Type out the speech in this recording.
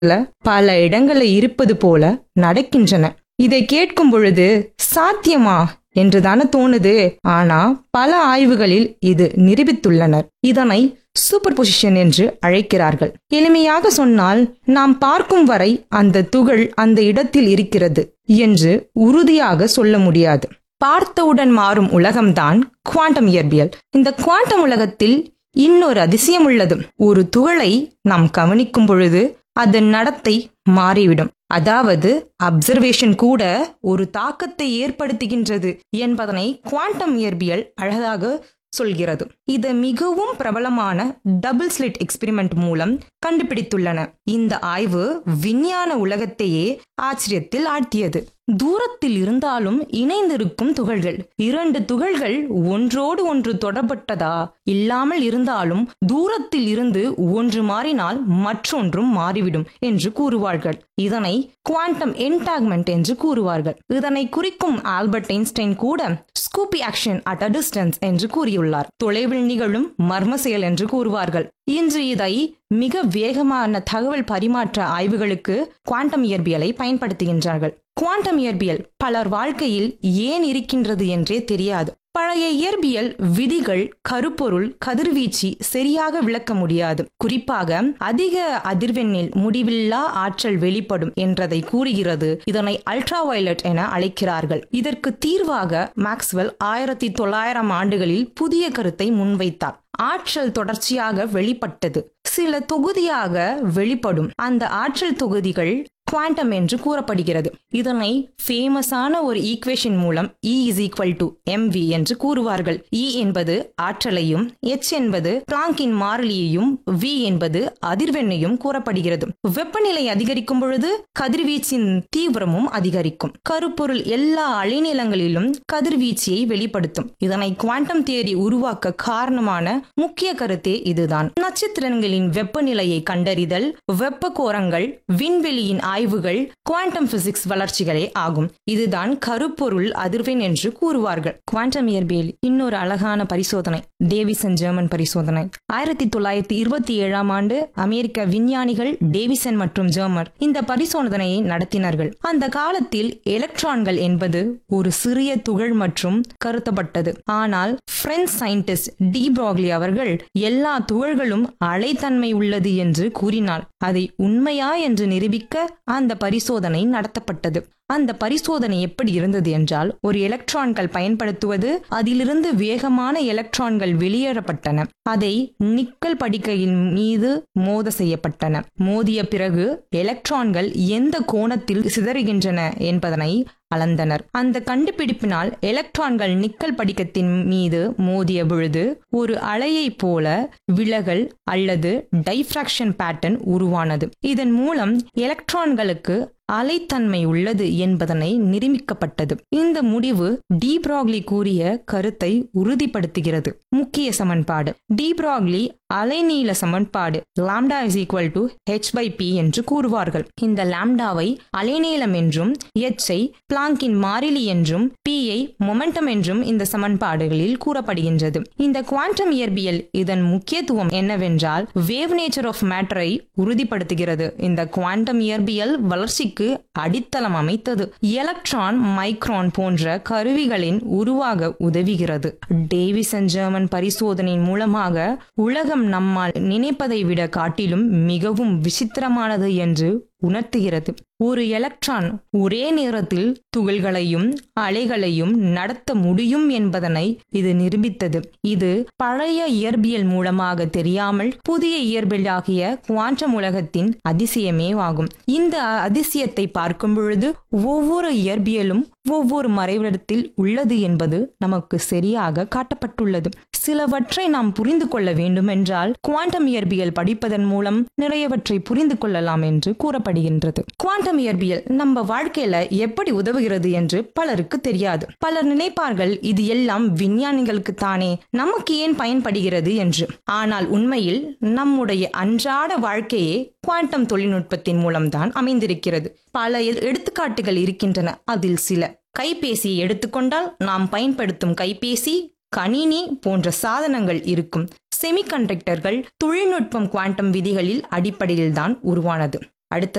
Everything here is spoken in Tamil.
பல இடங்கள்ல இருப்பது போல நடக்கின்றன இதை கேட்கும் பொழுது சாத்தியமா என்றுதானே தோணுது ஆனா பல ஆய்வுகளில் இது நிரூபித்துள்ளனர் இதனை சூப்பர் பொசிஷன் என்று அழைக்கிறார்கள் எளிமையாக சொன்னால் நாம் பார்க்கும் வரை அந்த துகள் அந்த இடத்தில் இருக்கிறது என்று உறுதியாக சொல்ல முடியாது பார்த்தவுடன் மாறும் உலகம்தான் குவாண்டம் இயற்பியல் இந்த குவாண்டம் உலகத்தில் இன்னொரு அதிசயம் உள்ளது ஒரு துகளை நாம் கவனிக்கும் பொழுது அதன் நடத்தை மாறிவிடும் அதாவது அப்சர்வேஷன் கூட ஒரு தாக்கத்தை ஏற்படுத்துகின்றது என்பதனை குவாண்டம் இயற்பியல் அழகாக சொல்கிறது இது மிகவும் பிரபலமான டபுள் ஸ்லிட் எக்ஸ்பெரிமெண்ட் மூலம் கண்டுபிடித்துள்ளன இந்த ஆய்வு விஞ்ஞான உலகத்தையே ஆச்சரியத்தில் ஆழ்த்தியது தூரத்தில் இருந்தாலும் இணைந்திருக்கும் துகள்கள் இரண்டு துகள்கள் ஒன்றோடு ஒன்று தொடர்பட்டதா இல்லாமல் இருந்தாலும் தூரத்தில் இருந்து ஒன்று மாறினால் மற்றொன்றும் மாறிவிடும் என்று கூறுவார்கள் இதனை குவாண்டம் என்டாக்மெண்ட் என்று கூறுவார்கள் இதனை குறிக்கும் ஆல்பர்ட் ஐன்ஸ்டைன் கூட ஸ்கூபி ஆக்ஷன் அட் அ டிஸ்டன்ஸ் என்று கூறியுள்ளார் தொலைவில் நிகழும் மர்ம செயல் என்று கூறுவார்கள் இன்று இதை மிக வேகமான தகவல் பரிமாற்ற ஆய்வுகளுக்கு குவாண்டம் இயற்பியலை பயன்படுத்துகின்றார்கள் குவாண்டம் இயற்பியல் பலர் வாழ்க்கையில் ஏன் இருக்கின்றது என்றே தெரியாது பழைய இயற்பியல் விதிகள் கருப்பொருள் கதிர்வீச்சு சரியாக விளக்க முடியாது குறிப்பாக அதிக அதிர்வெண்ணில் முடிவில்லா ஆற்றல் வெளிப்படும் என்றதை கூறுகிறது இதனை அல்ட்ரா வயலட் என அழைக்கிறார்கள் இதற்கு தீர்வாக மேக்ஸ்வெல் ஆயிரத்தி தொள்ளாயிரம் ஆண்டுகளில் புதிய கருத்தை முன்வைத்தார் ஆற்றல் தொடர்ச்சியாக வெளிப்பட்டது சில தொகுதியாக வெளிப்படும் அந்த ஆற்றல் தொகுதிகள் குவாண்டம் என்று கூறப்படுகிறது இதனை ஃபேமஸான ஒரு ஈக்குவேஷன் மூலம் E is equal to M V என்று கூறுவார்கள் இ என்பது ஆற்றலையும் எச் என்பது பிளாங்கின் மாறிலியையும் வி என்பது அதிர்வெண்ணையும் கூறப்படுகிறது வெப்பநிலை அதிகரிக்கும் பொழுது கதிர்வீச்சின் தீவிரமும் அதிகரிக்கும் கருப்பொருள் எல்லா அலைநீளங்களிலும் கதிர்வீச்சியை வெளிப்படுத்தும் இதனை குவாண்டம் தியரி உருவாக்க காரணமான முக்கிய கருத்தே இதுதான் நட்சத்திரங்களின் வெப்பநிலையை கண்டறிதல் வெப்ப கோரங்கள் விண்வெளியின் ஆய்வுகள் குவாண்டம் பிசிக்ஸ் வளர்ச்சிகளே ஆகும் இதுதான் கருப்பொருள் அதிர்வெண் என்று கூறுவார்கள் குவாண்டம் இயற்பியல் இன்னொரு அழகான பரிசோதனை டேவிசன் ஜெர்மன் பரிசோதனை ஆயிரத்தி தொள்ளாயிரத்தி இருபத்தி ஏழாம் ஆண்டு அமெரிக்க விஞ்ஞானிகள் டேவிசன் மற்றும் ஜெர்மர் இந்த பரிசோதனையை நடத்தினார்கள் அந்த காலத்தில் எலக்ட்ரான்கள் என்பது ஒரு சிறிய துகள் மற்றும் கருத்தப்பட்டது ஆனால் பிரெஞ்சு சயின்டிஸ்ட் டி ப்ராக்லி அவர்கள் எல்லா துகள்களும் அலைத்தன்மை உள்ளது என்று கூறினார் அதை உண்மையா என்று நிரூபிக்க அந்த பரிசோதனை நடத்தப்பட்டது அந்த பரிசோதனை எப்படி இருந்தது என்றால் ஒரு எலக்ட்ரான்கள் பயன்படுத்துவது அதிலிருந்து வேகமான எலக்ட்ரான்கள் வெளியேறப்பட்டன அதை நிக்கல் படிக்கையின் மீது மோத செய்யப்பட்டன மோதிய பிறகு எலக்ட்ரான்கள் எந்த கோணத்தில் சிதறுகின்றன என்பதனை அளந்தனர் அந்த கண்டுபிடிப்பினால் எலக்ட்ரான்கள் நிக்கல் படிக்கத்தின் மீது மோதிய பொழுது ஒரு அலையை போல விலகல் அல்லது டைஃப்ராக்ஷன் பேட்டர்ன் உருவானது இதன் மூலம் எலக்ட்ரான்களுக்கு அலைத்தன்மை உள்ளது என்பதனை நிரூபிக்கப்பட்டது இந்த முடிவு டி ப்ராக்லி கூறிய கருத்தை உறுதிப்படுத்துகிறது முக்கிய சமன்பாடு டி ப்ராக்லி அலைநீள சமன்பாடு lambda is equal to H by P என்று கூறுவார்கள் இந்த லாம்டாவை அலைநீளம் என்றும் எச்சை பிளாங்கின் மாறிலி என்றும் பியை மொமெண்டம் என்றும் இந்த சமன்பாடுகளில் கூறப்படுகின்றது இந்த குவாண்டம் இயற்பியல் இதன் முக்கியத்துவம் என்னவென்றால் வேவ் நேச்சர் ஆஃப் மேட்டரை உறுதிப்படுத்துகிறது இந்த குவாண்டம் இயற்பியல் வளர்ச்சிக்கு அடித்தளம் அமைத்தது எலக்ட்ரான் மைக்ரான் போன்ற கருவிகளின் உருவாக உதவுகிறது டேவிசன் ஜெர்மன் பரிசோதனையின் மூலமாக உலகம் நம்மால் நினைப்பதை விட காட்டிலும் மிகவும் விசித்திரமானது என்று உணர்த்துகிறது ஒரு எலக்ட்ரான் ஒரே நேரத்தில் துகள்களையும் அலைகளையும் நடத்த முடியும் என்பதனை இது நிரூபித்தது இது பழைய இயற்பியல் மூலமாக தெரியாமல் புதிய இயற்பியலாகிய குவாண்டம் உலகத்தின் அதிசயமே ஆகும் இந்த அதிசயத்தை பார்க்கும் பொழுது ஒவ்வொரு இயற்பியலும் ஒவ்வொரு மறைவிடத்தில் உள்ளது என்பது நமக்கு சரியாக காட்டப்பட்டுள்ளது சிலவற்றை நாம் புரிந்து கொள்ள வேண்டுமென்றால் குவாண்டம் இயற்பியல் படிப்பதன் மூலம் நிறையவற்றை புரிந்து கொள்ளலாம் என்று கூறப்படுகின்றது குவாண்டம் இயற்பியல் நம்ம வாழ்க்கையில எப்படி உதவுகிறது என்று பலருக்கு தெரியாது பலர் நினைப்பார்கள் இது எல்லாம் விஞ்ஞானிகளுக்கு தானே நமக்கு ஏன் பயன்படுகிறது என்று ஆனால் உண்மையில் நம்முடைய அன்றாட வாழ்க்கையே குவாண்டம் தொழில்நுட்பத்தின் மூலம்தான் அமைந்திருக்கிறது பல எடுத்துக்காட்டுகள் இருக்கின்றன அதில் சில கைபேசியை எடுத்துக்கொண்டால் நாம் பயன்படுத்தும் கைபேசி கணினி போன்ற சாதனங்கள் இருக்கும் செமிகண்டக்டர்கள் தொழில்நுட்பம் குவாண்டம் விதிகளில் அடிப்படையில்தான் உருவானது அடுத்த